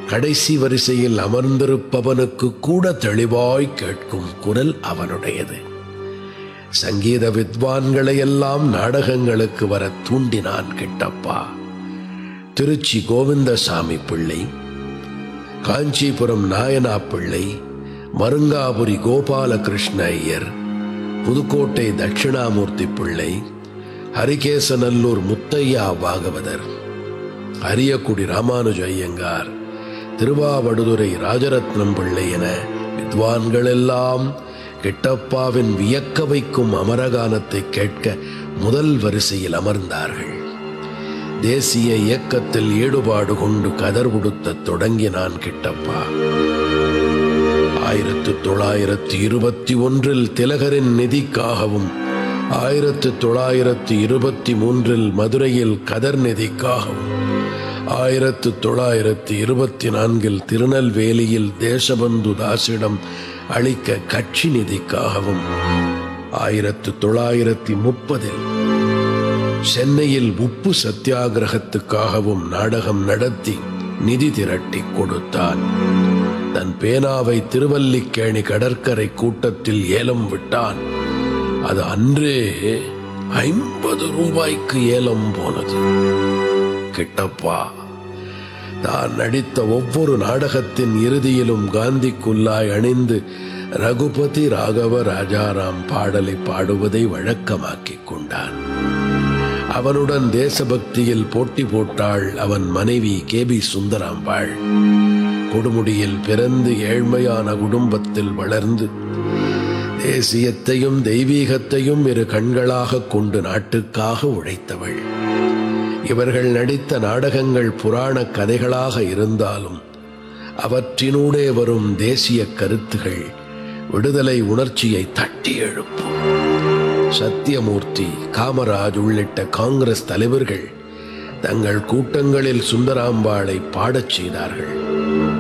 கடைசி வரிசையில் அமர்ந்திருப்பவனுக்கு கூட தெளிவாய் கேட்கும் குரல் அவனுடையது சங்கீத வித்வான்களை எல்லாம் நாடகங்களுக்கு வர தூண்டினான் கிட்டப்பா திருச்சி கோவிந்தசாமி பிள்ளை காஞ்சிபுரம் நாயனா பிள்ளை மருங்காபுரி கோபாலகிருஷ்ண ஐயர் புதுக்கோட்டை தட்சிணாமூர்த்தி பிள்ளை ஹரிகேசநல்லூர் முத்தையா பாகவதர் அரியக்குடி ராமானுஜ ஐயங்கார் திருவாவடுதுறை ராஜரத்னம் பிள்ளை என வித்வான்கள் எல்லாம் கிட்டப்பாவின் வியக்க வைக்கும் அமரகானத்தை கேட்க முதல் வரிசையில் அமர்ந்தார்கள் தேசிய இயக்கத்தில் ஈடுபாடு கொண்டு கதர் உடுத்தத் தொடங்கினான் கிட்டப்பா ஆயிரத்து தொள்ளாயிரத்து இருபத்தி ஒன்றில் திலகரின் நிதிக்காகவும் ஆயிரத்து தொள்ளாயிரத்து இருபத்தி மூன்றில் மதுரையில் கதர் நிதிக்காகவும் ஆயிரத்து தொள்ளாயிரத்து இருபத்தி நான்கில் திருநெல்வேலியில் தேசபந்து தாசிடம் அளிக்க கட்சி நிதிக்காகவும் ஆயிரத்து தொள்ளாயிரத்தி முப்பதில் சென்னையில் உப்பு சத்தியாகிரகத்துக்காகவும் நாடகம் நடத்தி நிதி திரட்டி கொடுத்தான் தன் பேனாவை திருவல்லிக்கேணி கடற்கரை கூட்டத்தில் ஏலம் விட்டான் அது அன்றே ஐம்பது ரூபாய்க்கு ஏலம் போனது கிட்டப்பா தான் நடித்த ஒவ்வொரு நாடகத்தின் இறுதியிலும் காந்திக்குள்ளாய் அணிந்து ரகுபதி ராகவ ராஜாராம் பாடலை பாடுவதை வழக்கமாக்கிக் கொண்டான் அவனுடன் தேசபக்தியில் போட்டி போட்டாள் அவன் மனைவி கே பி சுந்தராம்பாள் கொடுமுடியில் பிறந்து ஏழ்மையான குடும்பத்தில் வளர்ந்து தேசியத்தையும் தெய்வீகத்தையும் இரு கண்களாக கொண்டு நாட்டுக்காக உழைத்தவள் இவர்கள் நடித்த நாடகங்கள் புராண கதைகளாக இருந்தாலும் அவற்றினூடே வரும் தேசிய கருத்துகள் விடுதலை உணர்ச்சியை தட்டி எழுப்பும் சத்தியமூர்த்தி காமராஜ் உள்ளிட்ட காங்கிரஸ் தலைவர்கள் தங்கள் கூட்டங்களில் சுந்தராம்பாளை பாடச் செய்தார்கள்